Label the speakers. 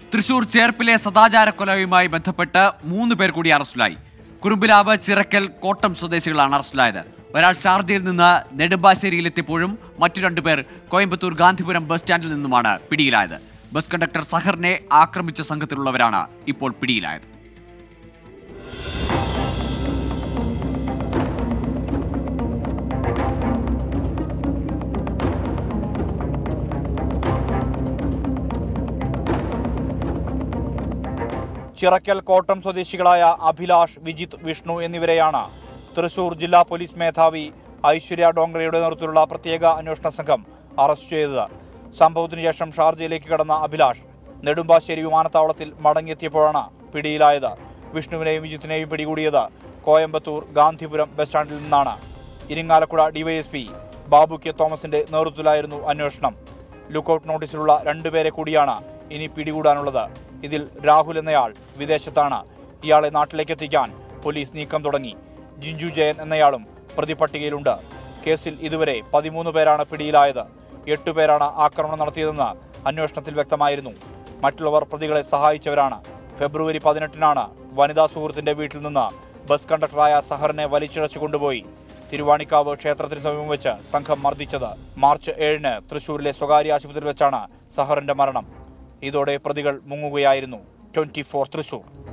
Speaker 1: തൃശൂർ ചേർപ്പിലെ സദാചാര കൊലയുമായി ബന്ധപ്പെട്ട് മൂന്ന് പേർ കൂടി അറസ്റ്റിലായി കുറുമ്പിലാവ് ചിറക്കൽ കോട്ടം സ്വദേശികളാണ് അറസ്റ്റിലായത് ഒരാൾ ഷാർജയിൽ നിന്ന് നെടുമ്പാശ്ശേരിയിലെത്തിയപ്പോഴും മറ്റു രണ്ടുപേർ കോയമ്പത്തൂർ ഗാന്ധിപുരം ബസ് സ്റ്റാൻഡിൽ നിന്നുമാണ് പിടിയിലായത് ബസ് കണ്ടക്ടർ സഹറിനെ ആക്രമിച്ച സംഘത്തിലുള്ളവരാണ് ഇപ്പോൾ പിടിയിലായത്
Speaker 2: ചിറക്കൽ കോട്ടം സ്വദേശികളായ അഭിലാഷ് വിജിത്ത് വിഷ്ണു എന്നിവരെയാണ് തൃശൂർ ജില്ലാ പോലീസ് മേധാവി ഐശ്വര്യ ഡോങ്റയുടെ നേതൃത്വത്തിലുള്ള പ്രത്യേക അന്വേഷണ സംഘം അറസ്റ്റ് ചെയ്തത് സംഭവത്തിനു ശേഷം ഷാർജയിലേക്ക് കടന്ന അഭിലാഷ് നെടുമ്പാശ്ശേരി വിമാനത്താവളത്തിൽ മടങ്ങിയെത്തിയപ്പോഴാണ് പിടിയിലായത് വിഷ്ണുവിനെയും വിജിത്തിനെയും പിടികൂടിയത് കോയമ്പത്തൂർ ഗാന്ധിപുരം ബസ് സ്റ്റാൻഡിൽ നിന്നാണ് ഇരിങ്ങാലക്കുട ഡിവൈഎസ്പി ബാബു കെ തോമസിന്റെ നേതൃത്വത്തിലായിരുന്നു അന്വേഷണം ലുക്കൌട്ട് നോട്ടീസിലുള്ള രണ്ടുപേരെ കൂടിയാണ് ഇനി പിടികൂടാനുള്ളത് ഇതിൽ രാഹുൽ എന്നയാൾ വിദേശത്താണ് ഇയാളെ നാട്ടിലേക്ക് എത്തിക്കാൻ പോലീസ് നീക്കം തുടങ്ങി ജിഞ്ചു ജയൻ എന്നയാളും പ്രതിപട്ടികയിലുണ്ട് കേസിൽ ഇതുവരെ പതിമൂന്ന് പേരാണ് പിടിയിലായത് എട്ട് പേരാണ് ആക്രമണം നടത്തിയതെന്ന് അന്വേഷണത്തിൽ വ്യക്തമായിരുന്നു മറ്റുള്ളവർ പ്രതികളെ സഹായിച്ചവരാണ് ഫെബ്രുവരി പതിനെട്ടിനാണ് വനിതാ സുഹൃത്തിന്റെ വീട്ടിൽ നിന്ന് ബസ് കണ്ടക്ടറായ സഹറിനെ വലിച്ചിഴച്ചു കൊണ്ടുപോയി തിരുവാണിക്കാവ് ക്ഷേത്രത്തിന് സമീപം വെച്ച് സംഘം മർദ്ദിച്ചത് മാർച്ച് ഏഴിന് തൃശൂരിലെ സ്വകാര്യ ആശുപത്രിയിൽ വെച്ചാണ് സഹറിന്റെ മരണം ഇതോടെ പ്രതികൾ മുങ്ങുകയായിരുന്നു ട്വന്റി തൃശൂർ